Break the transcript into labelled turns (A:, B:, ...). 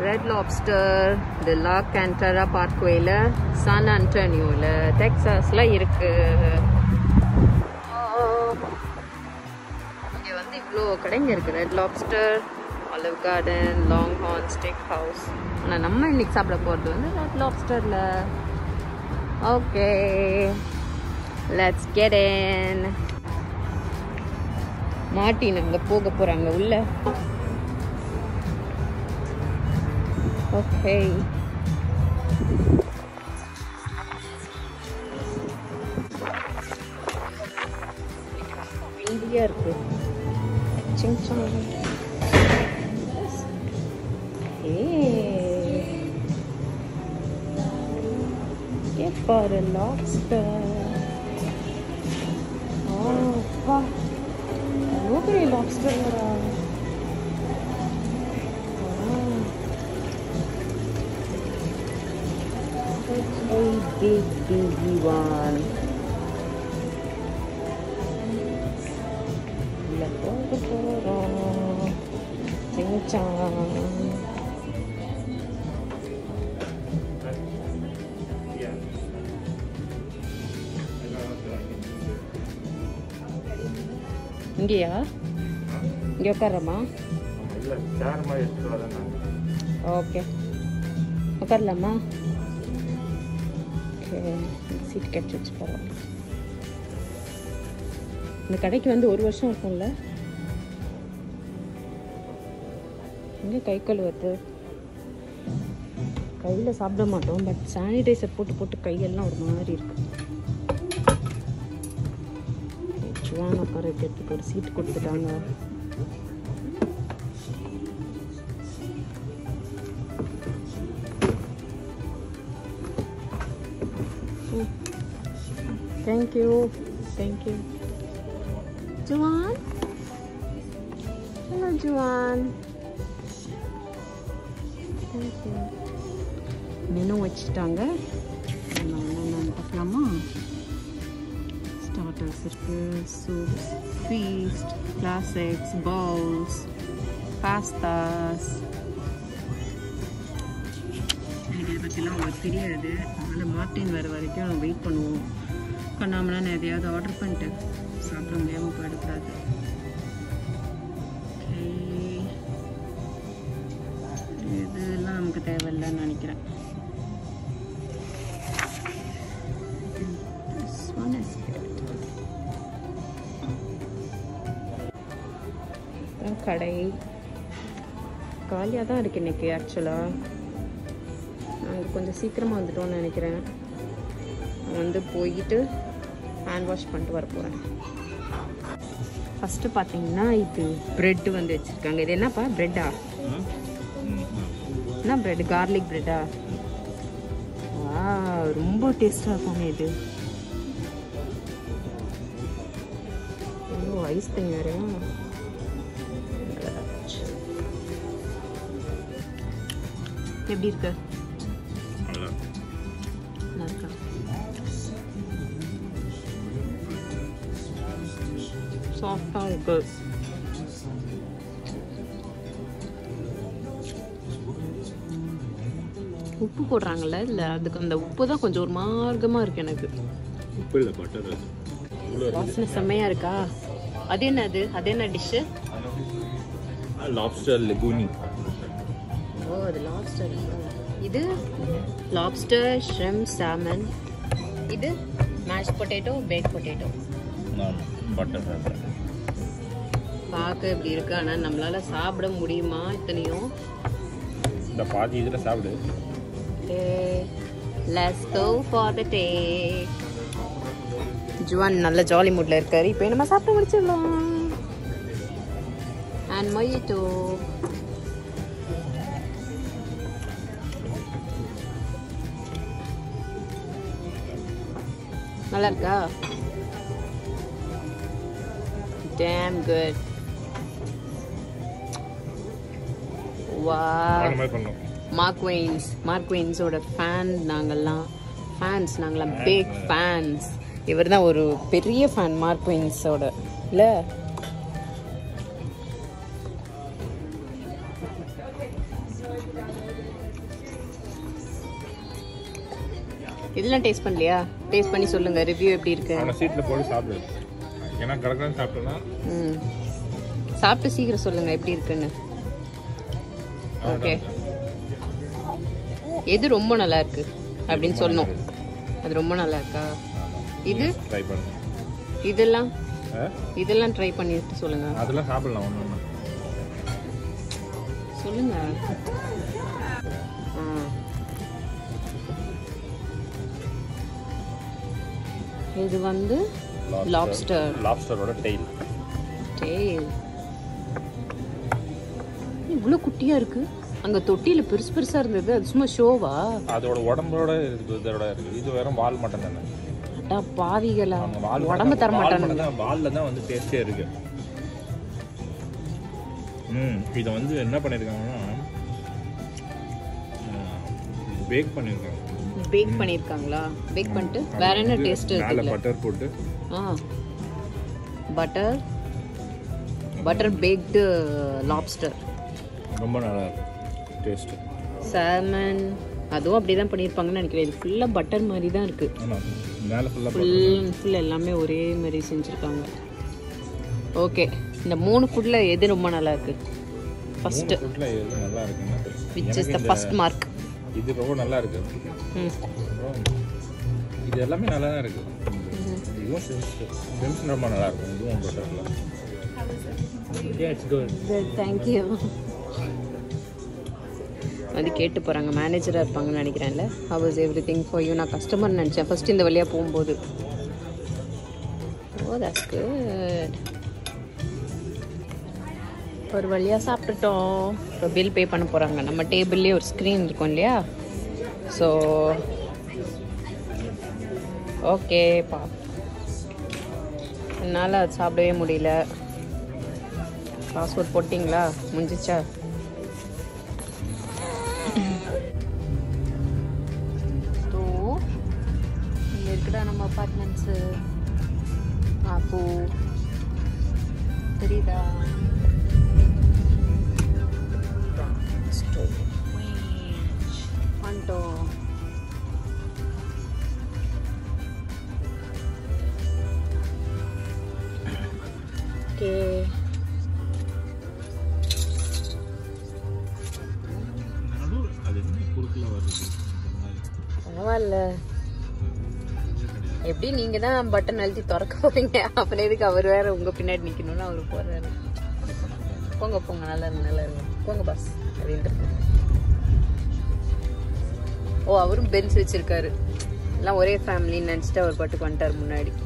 A: Red lobster இந்த லா கேண்டரா பார்க்வேல San அண்டோனியோவில் டெக்ஸாஸில் இருக்கு இங்கே வந்து இவ்வளோ கடைங்க இருக்கு Red Lobster Olive Garden LongHorn Steakhouse ஆனால் நம்ம இன்னைக்கு சாப்பிட போகிறது வந்து ரெட் லாப்ஸ்டரில் ஓகே லெட்ஸ் கெட் இன் மாட்டின் அங்கே போக போகிறாங்க உள்ள ஓகே இந்தியா இருக்கு சிங் சாங் Hey. Get for a lobster. Oh, wow. எவ்வளோ பெரிய லாப்ஸ்டர் வரா a big busy one. La போக போறோம் சிங்சாங் இங்கேயா இங்கே உட்காரமா
B: இல்லை சேர் மாதிரி எடுத்துட்டு வரேன் நான்
A: ஓகே உட்காரலாமா ஓகே சீட் கிடச்சிச்சு பரவாயில்ல இந்த கடைக்கு வந்து ஒரு வருஷம் இருக்கும்ல எங்கே கை கழுவுறது கையில் சாப்பிட மாட்டோம் பட் சானிடைசர் போட்டு போட்டு கையெல்லாம் ஒரு மாதிரி இருக்கு சுவான் உட்கார வைக்கிறதுக்கு ஒரு சீட் கொடுத்துட்டாங்க Thank you. Thank you. Juan? Hello, Juan. Thank you. Menu வச்சுட்டாங்க நம்ம என்னென்னு பார்க்கலாமா ஸ்டார்டர்ஸ் இருக்கு soups feast classics bowls pastas எனக்கு இதை பற்றிலாம் உங்களுக்கு தெரியாது அதனால் மார்டின் வர வரைக்கும் நம்ம வெயிட் பண்ணுவோம் பண்ணாமலாம் நான் எதையாவது ஆர்டர் பண்ணிட்டேன் சாப்பிட முடியாமல் போயிடக்கூடாது Okay. இதெல்லாம் நமக்கு தேவையில்லைன்னு நினைக்கிறேன் This one is good. அப்புறம் கடை காலியாக தான் இருக்கு இன்னைக்கு ஆக்சுவலாக நாங்கள் கொஞ்சம் சீக்கிரமாக வந்துட்டோம்னு நினைக்கிறேன் நான் வந்து போயிட்டு ஹேண்ட் வாஷ் பண்ணிட்டு வர போகிறேன் ஃபஸ்ட்டு பார்த்தீங்கன்னா இது ப்ரெட் வந்து வச்சுருக்காங்க இது என்னப்பா ப்ரெட்டா என்ன ப்ரெட் கார்லிக் ப்ரெட்டா வா ரொம்ப டேஸ்ட்டாக இருக்குமே இது ஓ ஐஸ் பண்ணி வேறையா எப்படி இருக்கு
B: நல்லா
A: நல்லா இருக்கா சாஃப்டாக இருக்கு உப்பு போடுறாங்கல்ல இல்லை அதுக்கு அந்த உப்பு தான் கொஞ்சம் ஒரு மார்க்கமாக இருக்கு எனக்கு
B: உப்பு இல்லை பட்டர் அது இவ்வளோ
A: வாசனை செம்மையாக இருக்கா அது என்னது அது என்ன டிஷ்ஷு
B: லாப்ஸ்டர் லெகுனி
A: ஓ அது லாப்ஸ்டர் இது லாப்ஸ்டர் ஷ்ரெம் சாமன் இது மேஷ் பொட்டேட்டோ பேக் பொட்டேட்டோ
B: நான் பட்டர்
A: பார்க்க இப்படி இருக்கு ஆனால் நம்மளால சாப்பிட முடியுமா இத்தனையும்
B: இந்த பாதி இதில் சாப்பிடு
A: let's go for the steak Juan நல்ல ஜாலி மூட்ல இருக்காரு இப்போ நம்ம சாப்பிட்டு முடிச்சிடலாம் அண்ட் மொய்டோ நல்லா இருக்கா டேம் குட் வா
B: அந்த மாதிரி பண்ணோம்
A: மார்க் வெயின்ஸ் மார்க் வெயின்ஸோட ஃபேன் நாங்கள்லாம் ஃபேன்ஸ் நாங்களாம் பிக் ஃபேன்ஸ் இவர் தான் ஒரு பெரிய ஃபேன் மார்க் வெயின்ஸோட இல்லை இதெல்லாம் டேஸ்ட் பண்ணலையா டேஸ்ட் பண்ணி சொல்லுங்க ரிவ்யூ எப்படி இருக்கு
B: ஆனால் சீட்டில் போட்டு சாப்பிடு ஏன்னா கடற்கரை சாப்பிட்டோன்னா
A: ம் சாப்பிட்டு சீக்கிரம் சொல்லுங்க எப்படி இருக்குன்னு ஓகே எது ரொம்ப நல்லா இருக்கு அப்படின்னு சொல்லணும் அது ரொம்ப நல்லா இருக்கா இது
B: ட்ரை பண்ணுங்க
A: இதெல்லாம்
B: ஆ?
A: இதெல்லாம் ட்ரை பண்ணிட்டு சொல்லுங்க
B: அதெல்லாம் சாப்பிடலாம் ஒன்று ஒன்று
A: சொல்லுங்க ஆ. இது வந்து லாப்ஸ்டர்
B: லாப்ஸ்டரோட டெய்ல்
A: டேய் இவ்வளோ குட்டியா இருக்கு அங்க தொட்டியில பெருசு பெருசா இருந்தது அது சும்மா ஷோவா
B: அதோட உடம்போட இருக்குது இதோட இருக்குது இது வெறும் வால் மட்டும் தானே
A: அடா பாவிகளா
B: அவங்க வால்
A: உடம்பு தர
B: வால்
A: மாட்டானுங்க
B: மட்டும் தான் வாலில் தான் வந்து டேஸ்டே இருக்கு ம் இதை வந்து என்ன பண்ணியிருக்காங்கன்னா பேக் பண்ணியிருக்காங்க
A: பேக் பண்ணிருக்காங்களா பேக் பண்ணிட்டு வேற என்ன டேஸ்ட்
B: மேலே
A: இருக்குல்ல
B: பட்டர் போட்டு
A: ஆ பட்டர் பட்டர் பேக்டு லாப்ஸ்டர்
B: ரொம்ப நல்லா இருக்கும் டேஸ்ட்டு
A: சாமன் அதுவும் அப்படிதான் தான் பண்ணியிருப்பாங்கன்னு நினைக்கிறேன் இது ஃபுல்லாக பட்டர் மாதிரி தான் இருக்கு
B: ஆமாம் மேலே ஃபுல்லாக
A: ஃபுல் அண்ட் ஃபுல் எல்லாமே ஒரே மாதிரி செஞ்சுருக்காங்க ஓகே இந்த மூணு ஃபுட்டில் எது ரொம்ப நல்லா இருக்கு ஃபர்ஸ்ட்
B: ஃபுட்டில் எது நல்லா இருக்குன்னா
A: which is the first mark
B: இது ரொம்ப நல்லா இருக்கு
A: ம்
B: அப்புறம் இது எல்லாமே நல்லா தான் இருக்கு இதுவும் சிம்ஸ் சிம்ஸ் ரொம்ப நல்லா இருக்கும் இதுவும் பட்டரில் இட்ஸ் குட்
A: தேங்க்யூ வந்து கேட்டு போகிறாங்க மேனேஜராக இருப்பாங்கன்னு நினைக்கிறேன்ல how is everything for you நான் கஸ்டமர் நினச்சேன் ஃபர்ஸ்ட் இந்த வழியாக போகும்போது ஓ தட்ஸ் குட் ஒரு வழியாக சாப்பிட்டுட்டோம் இப்போ பில் பே பண்ண போகிறாங்க நம்ம டேபிள்லேயே ஒரு ஸ்க்ரீன் இருக்கும் இல்லையா ஸோ ஓகேப்பா என்னால் அது சாப்பிடவே முடியல பாஸ்வேர்ட் போட்டிங்களா முடிஞ்சிச்சா ஸோ இங்கே இருக்குடா நம்ம அப்பார்ட்மெண்ட்ஸு அப்போ தெரியுதா வந்துட்டோம் ஓகே
B: அது என்ன குறுக்கில் வருது
A: பரவாயில்ல எப்படி நீங்க தான் பட்டன் அழுத்தி திறக்க போறீங்க அப்புறம் எதுக்கு அவர் வேற உங்க பின்னாடி நிக்கணும்னு அவர் போறாரு போங்க போங்க நல்லா இருங்க நல்லா இருங்க போங்க பாஸ் அப்படின்ட்டு ஓ அவரும் பென்ஸ் வச்சிருக்காரு எல்லாம் ஒரே ஃபேமிலின்னு நினைச்சிட்டு அவர் பாட்டுக்கு வந்துட்டார் முன்னாடி